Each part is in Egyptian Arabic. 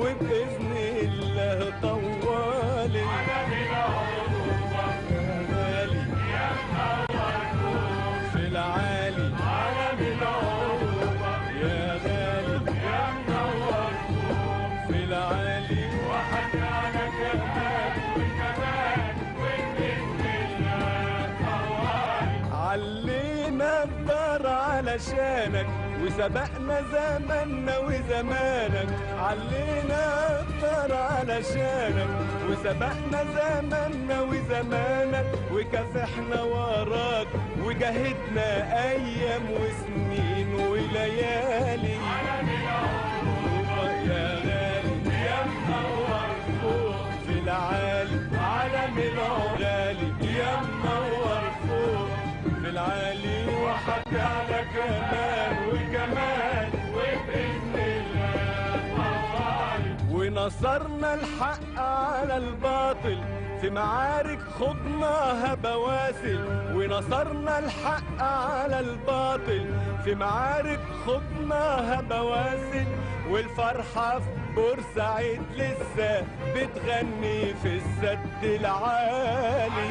وبإذن الله طوالي يا غالي في العالي يا غالي في العالي علينا الدار علشانك وسبقنا زماننا وزمانك علينا الدار علشانك وسبقنا زماننا وزمانك وكافحنا وراك وجاهدنا ايام وسنين وليالي يا غالي يا منور فوق في العالي عالم الغالي يا منور فوق في العالي وحكى على كمان وكمان وبإذن الله ونصرنا الحق على الباطل في معارك خضناها بواسل ونصرنا الحق على الباطل في معارك خضناها بواسل والفرحة في بورسعيد لسه بتغني في السد العالي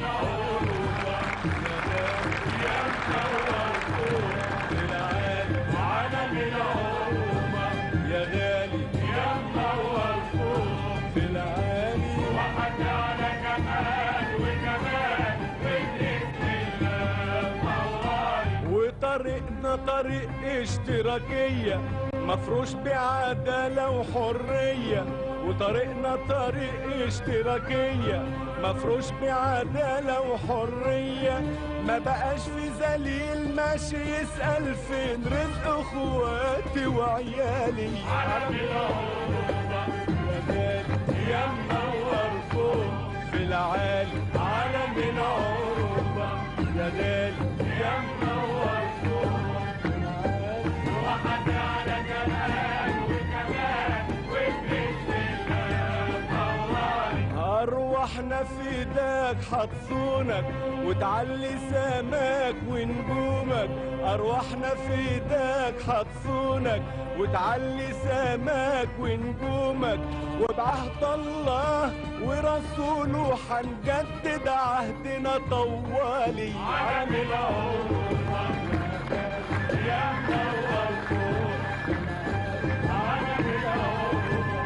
يا غالي يا منور فوق في العالي وحكى على كمان وكمان وبإذن الله وطريقنا طريق اشتراكية مفروش بعدالة وحرية وطريقنا طريق اشتراكية مفروش بعدالة وحرية ما بقاش في ذليل ماشي يسأل فين رزق اخواتي وعيالي عالم يا غالي يا منور فوق في العالي عالم العروبة يا غالي يا منور فوق في العالي وحكى على كمان وكمان وبإذن الله أرواحنا في ايدك حتصونك وتعلي سماك ونجومك أرواحنا في ايدك حتصونك وتعلي سماك ونجومك وبعهد الله ورسوله حنجدد عهدنا طوالي عامل عمرك يا منور فوق عامل عمرك